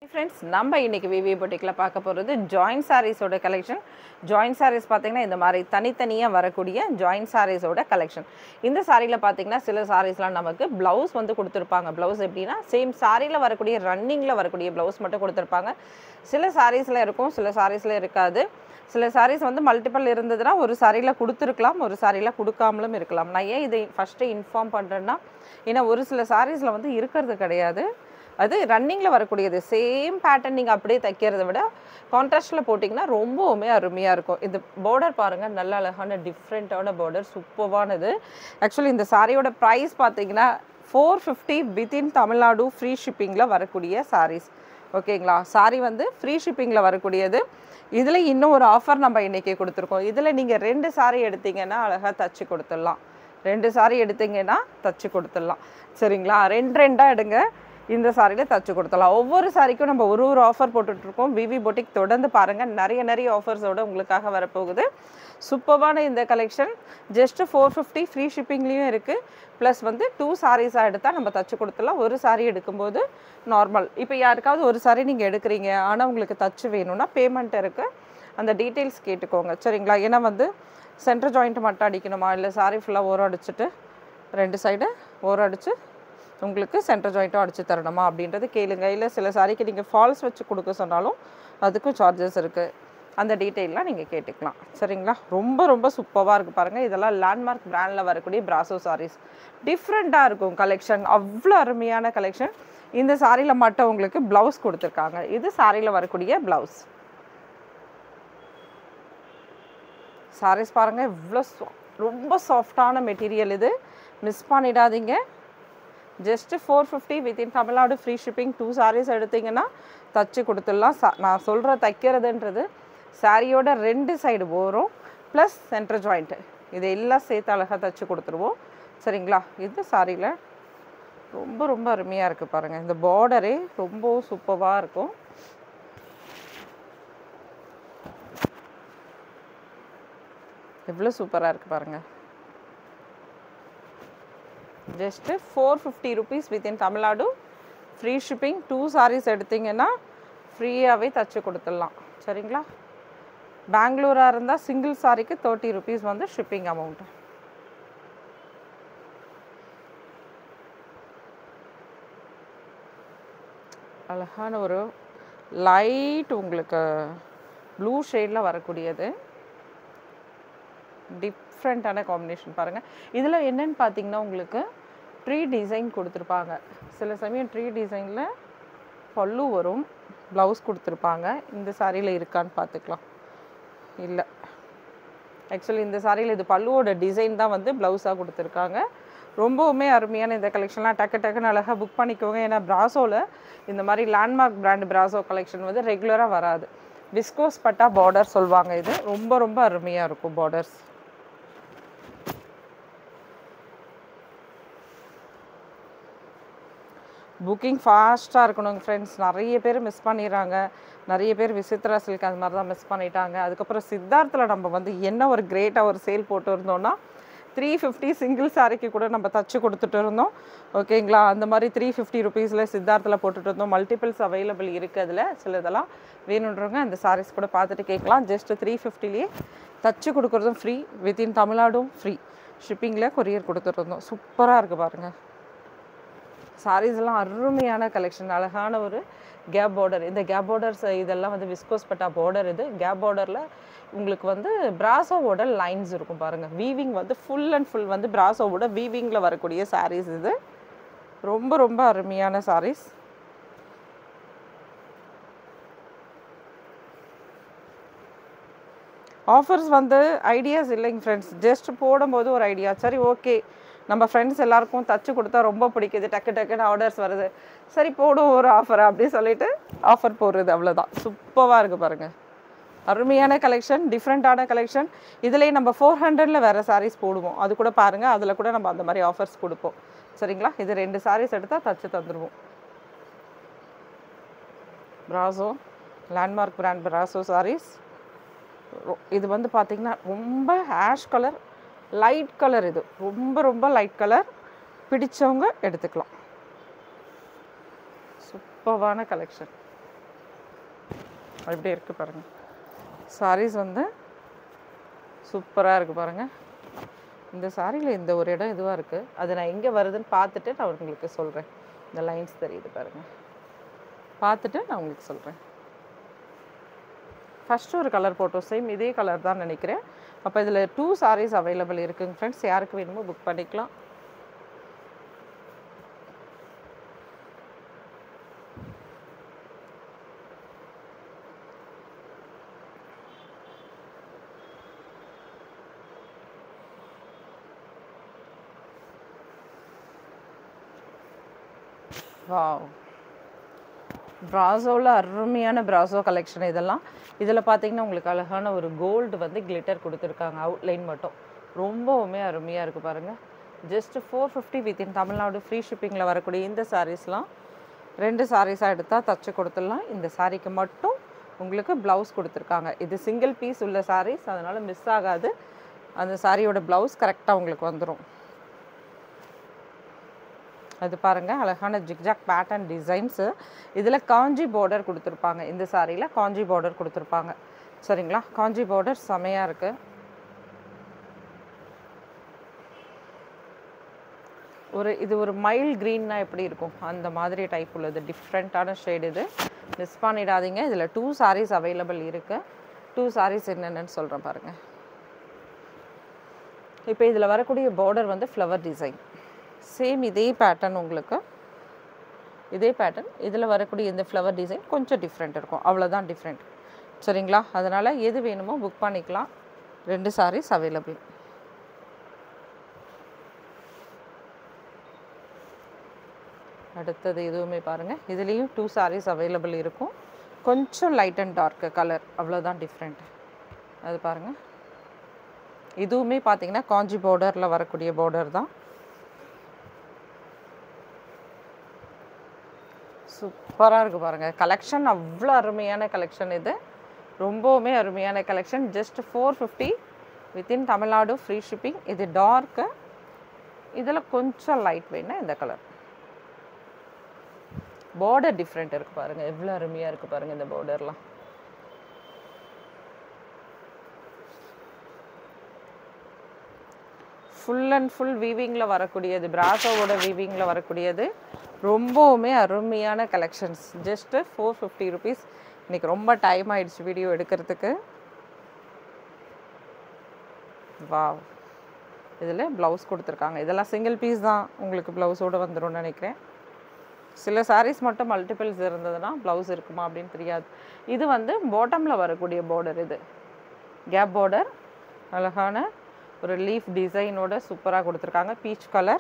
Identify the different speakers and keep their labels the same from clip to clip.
Speaker 1: friends நம்ம இன்னைக்கு விவி பொட்டிக்கில் பார்க்க போகிறது ஜாயின்ட் சாரீஸோட கலெக்ஷன் ஜாயின்ட் சாரீஸ் பார்த்தீங்கன்னா இந்த மாதிரி தனித்தனியாக வரக்கூடிய ஜாயின்ட் சாரீஸோட கலெக்ஷன் இந்த சாரியில் பார்த்தீங்கன்னா சில சாரீஸ்லாம் நமக்கு ப்ளவுஸ் வந்து கொடுத்துருப்பாங்க ப்ளவுஸ் எப்படின்னா சேம் சாரியில் வரக்கூடிய ரன்னிங்கில் வரக்கூடிய ப்ளவுஸ் மட்டும் கொடுத்துருப்பாங்க சில சாரீஸில் இருக்கும் சில சாரீஸில் இருக்காது சில சாரீஸ் வந்து மல்டிபிள் இருந்ததுன்னா ஒரு சாரியில் கொடுத்துருக்கலாம் ஒரு சாரியில் கொடுக்காமலும் இருக்கலாம் நான் ஏன் இதை ஃபஸ்ட்டு இன்ஃபார்ம் பண்ணுறேன்னா ஏன்னா ஒரு சில சாரீஸில் வந்து இருக்கிறது கிடையாது அது ரன்னிங்கில் வரக்கூடியது சேம் பேட்டர்ன் நீங்கள் அப்படியே தைக்கிறத விட கான்ட்ராஸ்டில் போட்டிங்கன்னா ரொம்பவுமே அருமையாக இருக்கும் இந்த பார்டர் பாருங்கள் நல்ல அழகான டிஃப்ரெண்ட்டான பார்டர் சூப்பரானது ஆக்சுவலி இந்த சாரியோட ப்ரைஸ் பார்த்தீங்கன்னா four fifty within Tamil Nadu free ஷிப்பிங்கில் வரக்கூடிய சாரீஸ் ஓகேங்களா சாரி வந்து ஃப்ரீ ஷிப்பிங்கில் வரக்கூடியது இதில் இன்னும் ஒரு ஆஃபர் நம்ம இன்றைக்கி கொடுத்துருக்கோம் இதில் நீங்கள் ரெண்டு சாரி எடுத்தீங்கன்னா அழகாக தச்சு கொடுத்துடலாம் ரெண்டு சாரி எடுத்தீங்கன்னா தச்சு கொடுத்துடலாம் சரிங்களா ரெண்டு ரெண்டாக எடுங்க இந்த சாரியில் தச்சு கொடுத்துடலாம் ஒவ்வொரு சாரிக்கும் நம்ம ஒரு ஒரு ஆஃபர் போட்டுட்ருக்கோம் விவி பொட்டிக் தொடர்ந்து பாருங்கள் நிறைய நிறைய ஆஃபர்ஸோடு உங்களுக்காக வரப்போகுது சூப்பரான இந்த collection just four fifty free ஷிப்பிங்லேயும் இருக்குது ப்ளஸ் வந்து டூ சாரீஸாக எடுத்தால் நம்ம தச்சு கொடுத்துடலாம் ஒரு சாரி எடுக்கும்போது நார்மல் இப்போ யாருக்காவது ஒரு சாரி நீங்கள் எடுக்கிறீங்க ஆனால் உங்களுக்கு தச்சு வேணும்னா பேமெண்ட் இருக்குது அந்த டீட்டெயில்ஸ் கேட்டுக்கோங்க சரிங்களா ஏன்னா வந்து சென்டர் ஜாயிண்ட் மட்டும் அடிக்கணுமா இல்லை சாரி ஃபுல்லாக ஓரம் அடிச்சுட்டு ரெண்டு சைடு ஓரம் அடித்து உங்களுக்கு சென்டர் ஜாயிண்ட்டும் அடித்து தரணுமா அப்படின்றது கேளுங்க இல்லை சில சாரிக்கு நீங்கள் ஃபால்ஸ் வச்சு கொடுக்க சொன்னாலும் அதுக்கும் சார்ஜஸ் இருக்குது அந்த டீட்டெயிலாம் நீங்கள் கேட்டுக்கலாம் சரிங்களா ரொம்ப ரொம்ப சூப்பராக இருக்குது பாருங்கள் இதெல்லாம் லேண்ட்மார்க் பிராண்டில் வரக்கூடிய பிராசோ சாரீஸ் டிஃப்ரெண்ட்டாக இருக்கும் கலெக்ஷன் அவ்வளோ அருமையான கலெக்ஷன் இந்த சாரியில் மட்டும் உங்களுக்கு ப்ளவுஸ் கொடுத்துருக்காங்க இது சாரியில் வரக்கூடிய ப்ளவுஸ் சாரீஸ் பாருங்கள் இவ்வளோ ரொம்ப சாஃப்டான மெட்டீரியல் இது மிஸ் பண்ணிடாதீங்க just four fifty within Tamil Nadu free shipping two saris எடுத்தீங்கன்னா தச்சு கொடுத்துடலாம் சா நான் சொல்கிற தைக்கிறதுன்றது சாரியோட ரெண்டு சைடு போகிறோம் ப்ளஸ் சென்டர் ஜாயிண்ட்டு இது எல்லாம் சேர்த்து அழகாக தச்சு கொடுத்துருவோம் சரிங்களா இது சாரியில் ரொம்ப ரொம்ப அருமையாக இருக்குது பாருங்கள் இந்த பார்டரே ரொம்ப சூப்பராக இருக்கும் எவ்வளோ சூப்பராக இருக்குது பாருங்கள் just four fifty rupees within Tamil Nadu free shipping two saris எடுத்தீங்கன்னா ஃப்ரீயாகவே தச்சு கொடுத்துடலாம் சரிங்களா பெங்களூராக இருந்தால் சிங்கிள் சாரிக்கு தேர்ட்டி ருபீஸ் வந்து ஷிப்பிங் அமௌண்ட்டு அழகான ஒரு லைட் உங்களுக்கு ப்ளூ ஷேடில் வரக்கூடியது டிஃப்ரெண்ட்டான காம்பினேஷன் பாருங்கள் இதில் என்னென்னு பார்த்தீங்கன்னா உங்களுக்கு ட்ரீ டிசைன் கொடுத்துருப்பாங்க சில சமயம் ட்ரீ டிசைனில் பல்லு வரும் ப்ளவுஸ் கொடுத்துருப்பாங்க இந்த சாரியில் இருக்கான்னு பார்த்துக்கலாம் இல்லை ஆக்சுவலி இந்த சாரியில் இது பல்லுவோட டிசைன் தான் வந்து ப்ளவுஸாக கொடுத்துருக்காங்க ரொம்பவுமே அருமையான இந்த கலெக்ஷன்லாம் டக்கு டக்குன்னு அழகாக புக் பண்ணிக்கோங்க ஏன்னா பிராசோவில் இந்த மாதிரி லேண்ட்மார்க் பிராண்ட் பிராசோ கலெக்ஷன் வந்து ரெகுலராக வராது விஸ்கோஸ் பட்டா பார்டர் சொல்லுவாங்க இது ரொம்ப ரொம்ப அருமையாக இருக்கும் பார்டர்ஸ் புக்கிங் ஃபாஸ்ட்டாக இருக்கணுங்க ஃப்ரெண்ட்ஸ் நிறைய பேர் மிஸ் பண்ணிடுறாங்க நிறைய பேர் விசித்ரா சில்க் அது மாதிரி தான் மிஸ் பண்ணிட்டாங்க அதுக்கப்புறம் சித்தார்த்தில் நம்ம வந்து என்ன ஒரு கிரேட்டாக ஒரு சேல் போட்டு இருந்தோம்னா த்ரீ ஃபிஃப்டி சிங்கிள் சாரிக்கு கூட நம்ம தச்சு கொடுத்துட்டு இருந்தோம் ஓகேங்களா அந்த மாதிரி த்ரீ ஃபிஃப்டி ருபீஸில் சித்தார்த்தில் போட்டுட்டு இருந்தோம் மல்டிபிள்ஸ் அவைலபிள் இருக்குது அதில் சில இதெல்லாம் வேணுன்றவங்க அந்த சாரீஸ் கூட பார்த்துட்டு கேட்கலாம் ஜஸ்ட் த்ரீ ஃபிஃப்டிலேயே தச்சு கொடுக்குறதும் ஃப்ரீ வித்தின் தமிழ்நாடும் ஃப்ரீ ஷிப்பிங்கில் கொரியர் கொடுத்துட்ருந்தோம் சூப்பராக இருக்குது பாருங்கள் சாரீஸ் எல்லாம் அருமையான கலெக்ஷன் அழகான ஒரு கேப் பார்டர் இந்த கேப் பார்டர்ஸ் இதெல்லாம் வந்து விஸ்கோஸ் பட்டா பார்டர் இது கேப் பார்டரில் உங்களுக்கு வந்து பிராசோவோட லைன்ஸ் இருக்கும் பாருங்கள் வீவிங் வந்து ஃபுல் அண்ட் ஃபுல் வந்து பிராசோவோட வீவிங்கில் வரக்கூடிய சாரீஸ் இது ரொம்ப ரொம்ப அருமையான சாரீஸ் ஆஃபர்ஸ் வந்து ஐடியாஸ் இல்லைங்க ஃப்ரெண்ட்ஸ் ஜஸ்ட் போடும்போது ஒரு ஐடியா சரி ஓகே நம்ம ஃப்ரெண்ட்ஸ் எல்லாருக்கும் தச்சு கொடுத்தா ரொம்ப பிடிக்குது டக்கு டக்குன்னு ஆர்டர்ஸ் வருது சரி போடும் ஒரு ஆஃபர் அப்படி சொல்லிட்டு ஆஃபர் போடுறது அவ்வளோதான் சூப்பராக இருக்குது பாருங்கள் அருமையான கலெக்ஷன் டிஃப்ரெண்ட்டான கலெக்ஷன் இதுலேயே நம்ம ஃபோர் ஹண்ட்ரடில் வேறு சாரீஸ் போடுவோம் அது கூட பாருங்கள் அதில் கூட நம்ம அந்த மாதிரி ஆஃபர்ஸ் கொடுப்போம் சரிங்களா இது ரெண்டு சாரீஸ் எடுத்தால் தச்சு தந்துடுவோம் பிராசோ லேண்ட்மார்க் பிராண்ட் பிராசோ சாரீஸ் இது வந்து பார்த்திங்கன்னா ரொம்ப ஹேஷ் கலர் லைட் கலர் இது ரொம்ப ரொம்ப லைட் கலர் பிடிச்சவங்க எடுத்துக்கலாம் சூப்பர்வான கலெக்ஷன் எப்படி இருக்குது பாருங்கள் சாரீஸ் வந்து சூப்பராக இருக்குது பாருங்கள் இந்த சாரியில் இந்த ஒரு இடம் இதுவாக இருக்குது அது நான் எங்கே வருதுன்னு பார்த்துட்டு நான் உங்களுக்கு சொல்கிறேன் இந்த லைன்ஸ் தெரியுது பாருங்கள் பார்த்துட்டு நான் உங்களுக்கு சொல்கிறேன் ஃபஸ்ட்டு ஒரு கலர் போட்டோம் சேம் இதே கலர் தான் நினைக்கிறேன் அப்போ இதில் டூ சாரீஸ் அவைலபிள் இருக்குங்க ஃப்ரெண்ட்ஸ் யாருக்கு வேணுமோ புக் பண்ணிக்கலாம் வாவ் ப்ராசோவில் அருமையான ப்ராசோ கலெக்ஷன் இதெல்லாம் இதில் பார்த்தீங்கன்னா உங்களுக்கு அழகான ஒரு கோல்டு வந்து கிளிட்டர் கொடுத்துருக்காங்க அவுட்லைன் மட்டும் ரொம்பவுமே அருமையாக இருக்குது பாருங்கள் just four fifty within Tamil Nadu free ஷிப்பிங்கில் வரக்கூடிய இந்த சாரீஸ்லாம் ரெண்டு சாரீஸாக எடுத்தால் தச்சு கொடுத்துடலாம் இந்த சாரீக்கு மட்டும் உங்களுக்கு ப்ளவுஸ் கொடுத்துருக்காங்க இது சிங்கிள் பீஸ் உள்ள சாரீஸ் அதனால் மிஸ் ஆகாது அந்த சாரியோட ப்ளவுஸ் கரெக்டாக உங்களுக்கு வந்துடும் அது பாருங்கள் அழகான ஜிக்ஜாக் பேட்டர்ன் டிசைன்ஸு இதில் காஞ்சி பார்டர் கொடுத்துருப்பாங்க இந்த சாரியில் காஞ்சி பார்டர் கொடுத்துருப்பாங்க சரிங்களா காஞ்சி பார்டர் செமையாக இருக்குது ஒரு இது ஒரு மைல் க்ரீன்னா எப்படி இருக்கும் அந்த மாதிரி டைப் உள்ளது டிஃப்ரெண்ட்டான ஷேட் இது மிஸ் பண்ணிடாதீங்க இதில் டூ சாரீஸ் அவைலபிள் இருக்குது டூ சாரீஸ் என்னென்னு சொல்கிறேன் பாருங்கள் இப்போ இதில் வரக்கூடிய பார்டர் வந்து ஃப்ளவர் டிசைன் சேம் இதே பேட்டர்ன் உங்களுக்கு இதே பேட்டர்ன் இதில் வரக்கூடிய இந்த ஃப்ளவர் டிசைன் கொஞ்சம் டிஃப்ரெண்ட் இருக்கும் அவ்வளோதான் டிஃப்ரெண்ட் சரிங்களா அதனால் எது வேணுமோ புக் பண்ணிக்கலாம் ரெண்டு சாரீஸ் அவைலபிள் அடுத்தது இதுவுமே பாருங்கள் இதுலேயும் டூ சாரீஸ் அவைலபிள் இருக்கும் கொஞ்சம் லைட் அண்ட் டார்க் கலர் அவ்வளோதான் டிஃப்ரெண்ட் அது பாருங்கள் இதுவுமே பார்த்தீங்கன்னா காஞ்சி பார்டரில் வரக்கூடிய பார்டர் தான் சூப்பராக இருக்குது பாருங்கள் கலெக்ஷன் அவ்வளோ அருமையான கலெக்ஷன் இது ரொம்பவுமே அருமையான collection just four fifty within Tamil Nadu free shipping இது டார்க்கு இதில் கொஞ்சம் லைட் வேணா இந்த கலர் பார்டர் டிஃப்ரெண்ட் இருக்குது பாருங்கள் எவ்வளோ அருமையாக இருக்குது பாருங்கள் இந்த பார்டர்லாம் ஃபுல் அண்ட் ஃபுல் வீவிங்கில் வரக்கூடியது பிராசோவோட வீவிங்கில் வரக்கூடியது ரொம்பவுமே அருமையான collections just four fifty rupees இன்றைக்கி ரொம்ப டைம் ஆயிடுச்சு வீடியோ எடுக்கிறதுக்கு வாவ் இதில் ப்ளவுஸ் கொடுத்துருக்காங்க இதெல்லாம் சிங்கிள் பீஸ் தான் உங்களுக்கு ப்ளவுஸோடு வந்துடும்னு நினைக்கிறேன் சில சாரீஸ் மட்டும் மல்டிபிள்ஸ் இருந்ததுன்னா ப்ளவுஸ் இருக்குமா அப்படின்னு தெரியாது இது வந்து பாட்டமில் வரக்கூடிய பார்டர் இது கேப் பார்டர் அழகான ஒரு லீஃப் டிசைனோட சூப்பராக கொடுத்துருக்காங்க பீச் கலர்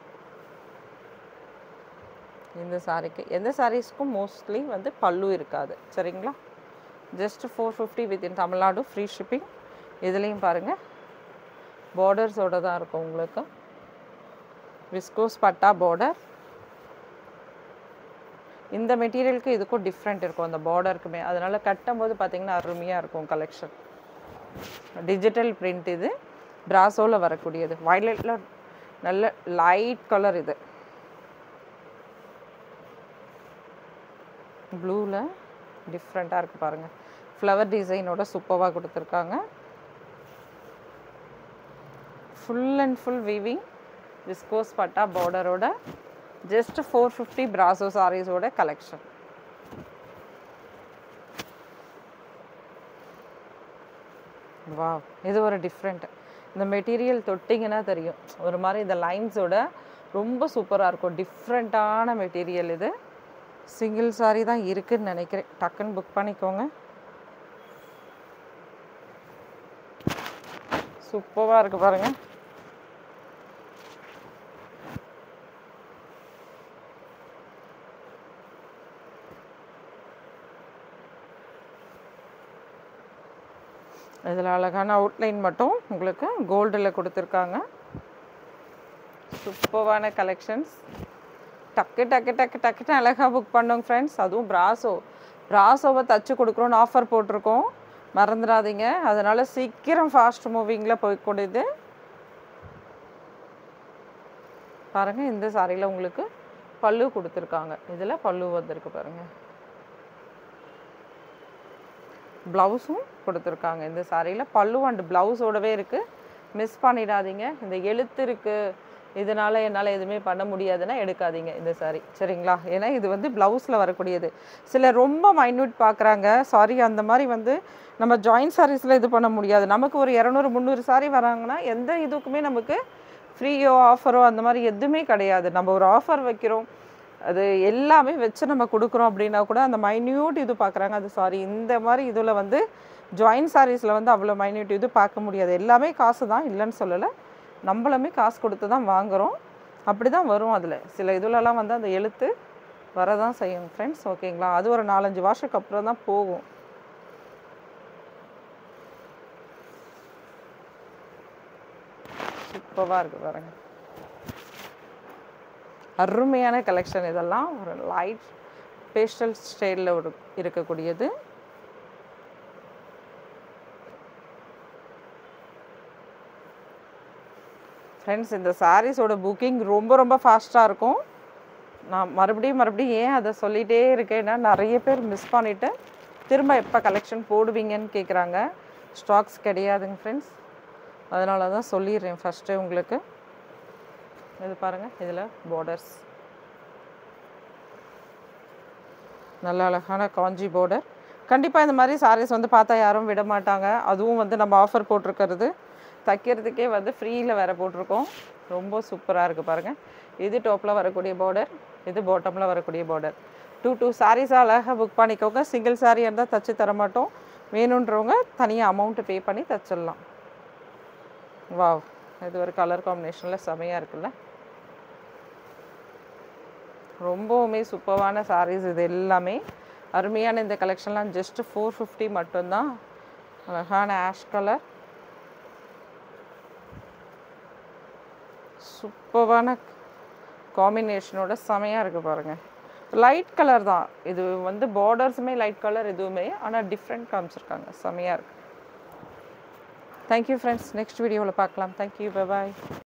Speaker 1: இந்த சாரிக்கு எந்த சாரீஸ்க்கும் மோஸ்ட்லி வந்து பல்லு இருக்காது சரிங்களா just four fifty within Tamil Nadu free shipping இதுலேயும் பாருங்கள் பார்டர்ஸோட தான் இருக்கும் உங்களுக்கு விஸ்கோஸ் பட்டா பார்டர் இந்த மெட்டீரியலுக்கு இதுக்கும் டிஃப்ரெண்ட் இருக்கும் அந்த பார்டருக்குமே அதனால் கட்டும்போது பார்த்தீங்கன்னா அருமையாக இருக்கும் கலெக்ஷன் டிஜிட்டல் பிரிண்ட் இது பிராசோவில் வரக்கூடியது வயலட்டில் நல்ல லைட் கலர் இது ப்ளூவில் டிஃப்ரெண்ட்டாக இருக்குது பாருங்கள் ஃப்ளவர் டிசைனோட சூப்பராக கொடுத்துருக்காங்க full and full weaving viscose பட்டா பார்டரோட ஜஸ்ட் ஃபோர் ஃபிஃப்டி பிராசோ சாரீஸோட கலெக்ஷன் வா இது ஒரு டிஃப்ரெண்ட் இந்த மெட்டீரியல் தொட்டிங்கன்னா தெரியும் ஒரு மாதிரி இந்த லைன்ஸோட ரொம்ப சூப்பராக இருக்கும் டிஃப்ரெண்ட்டான மெட்டீரியல் இது சிங்கிள் சாரி தான் இருக்குன்னு நினைக்கிறேன் டக்குன்னு புக் பண்ணிக்கோங்க சூப்பராக இருக்குது பாருங்கள் இதில் அழகான அவுட்லைன் மட்டும் உங்களுக்கு கோல்டில் கொடுத்துருக்காங்க சூப்பரான கலெக்ஷன்ஸ் டக்கு டக்கு டக்கு டக்குன்னு அழகாக புக் பண்ணோங்க ஃப்ரெண்ட்ஸ் அதுவும் பிராசோ பிராசோவை தச்சு கொடுக்குறோன்னு ஆஃபர் போட்டிருக்கோம் மறந்துடாதீங்க அதனால் சீக்கிரம் ஃபாஸ்ட் மூவிங்கில் போய்க்கூடியது பாருங்கள் இந்த சாரியில் உங்களுக்கு பல்லு கொடுத்துருக்காங்க இதில் பல்லு வந்திருக்கு பாருங்கள் ப்ளவுஸும் கொடுத்துருக்காங்க இந்த சாரியில் பல்லு அண்ட் ப்ளவுஸோடவே இருக்குது மிஸ் பண்ணிடாதீங்க இந்த எழுத்து இருக்குது இதனால் என்னால் எதுவுமே பண்ண முடியாதுன்னா எடுக்காதீங்க இந்த சாரி சரிங்களா ஏன்னா இது வந்து ப்ளவுஸில் வரக்கூடியது சில ரொம்ப மைன்யூட் பார்க்குறாங்க சாரி அந்த மாதிரி வந்து நம்ம ஜாயின்ட் சாரீஸில் இது பண்ண முடியாது நமக்கு ஒரு இரநூறு முந்நூறு சாரி வராங்கன்னா எந்த இதுக்குமே நமக்கு ஃப்ரீயோ ஆஃபரோ அந்த மாதிரி எதுவுமே கிடையாது நம்ம ஒரு ஆஃபர் வைக்கிறோம் அது எல்லாமே வச்சு நம்ம கொடுக்குறோம் அப்படின்னா கூட அந்த மைன்யூட் இது பார்க்குறாங்க அது சாரி இந்த மாதிரி இதில் வந்து ஜாயின்ட் சாரீஸில் வந்து அவ்வளோ மைன்யூட் இது பார்க்க முடியாது எல்லாமே காசு தான் இல்லைன்னு சொல்லலை நம்மளுமே காசு கொடுத்து தான் வாங்குகிறோம் அப்படி தான் வரும் அதில் சில இதுலலாம் வந்து அந்த எழுத்து வரதான் செய்யும் ஃப்ரெண்ட்ஸ் ஓகேங்களா அது ஒரு நாலஞ்சு வருஷத்துக்கு அப்புறம் தான் போகும் சூப்பராக இருக்குது பாருங்க அருமையான கலெக்ஷன் இதெல்லாம் ஒரு லைட் பேஸ்டல் ஸ்டைலில் ஒரு இருக்கக்கூடியது ஃப்ரெண்ட்ஸ் இந்த சாரீஸோட புக்கிங் ரொம்ப ரொம்ப ஃபாஸ்ட்டாக இருக்கும் நான் மறுபடியும் மறுபடியும் ஏன் அதை சொல்லிகிட்டே இருக்கேன்னா நிறைய பேர் மிஸ் பண்ணிவிட்டு திரும்ப எப்போ கலெக்ஷன் போடுவீங்கன்னு கேட்குறாங்க ஸ்டாக்ஸ் கிடையாதுங்க ஃப்ரெண்ட்ஸ் அதனால தான் சொல்லிடுறேன் ஃபஸ்ட்டு உங்களுக்கு இது பாருங்கள் இதில் பார்டர்ஸ் நல்ல அழகான காஞ்சி பார்டர் கண்டிப்பாக இந்த மாதிரி சாரீஸ் வந்து பார்த்தா யாரும் விட மாட்டாங்க அதுவும் வந்து நம்ம ஆஃபர் போட்டிருக்கிறது தைக்கிறதுக்கே வந்து ஃப்ரீயில் வேறு போட்டிருக்கோம் ரொம்ப சூப்பராக இருக்குது பாருங்கள் இது டாப்பில் வரக்கூடிய பார்டர் இது பாட்டமில் வரக்கூடிய பார்டர் டூ டூ சாரீஸாக அழகாக புக் பண்ணிக்கோங்க சிங்கிள் சாரீ இருந்தால் தச்சு தர மாட்டோம் வேணுன்றவங்க தனியாக அமௌண்ட்டு பே பண்ணி தச்சிடலாம் வாவ் இது ஒரு கலர் காம்பினேஷனில் செமையாக இருக்குல்ல ரொம்பவுமே சூப்பரான சாரீஸ் இது எல்லாமே அருமையான இந்த கலெக்ஷன்லாம் ஜஸ்ட் ஃபோர் ஃபிஃப்டி மட்டும்தான் அழகான ஆஷ் கலர் சூப்பரான காம்பினேஷனோட செமையாக இருக்குது பாருங்கள் லைட் கலர் தான் இது வந்து பார்டர்ஸுமே லைட் கலர் எதுவுமே ஆனால் டிஃப்ரெண்ட் காமிச்சிருக்காங்க செமையாக இருக்குது தேங்க்யூ ஃப்ரெண்ட்ஸ் நெக்ஸ்ட் வீடியோவில் பார்க்கலாம் தேங்க்யூ பாய்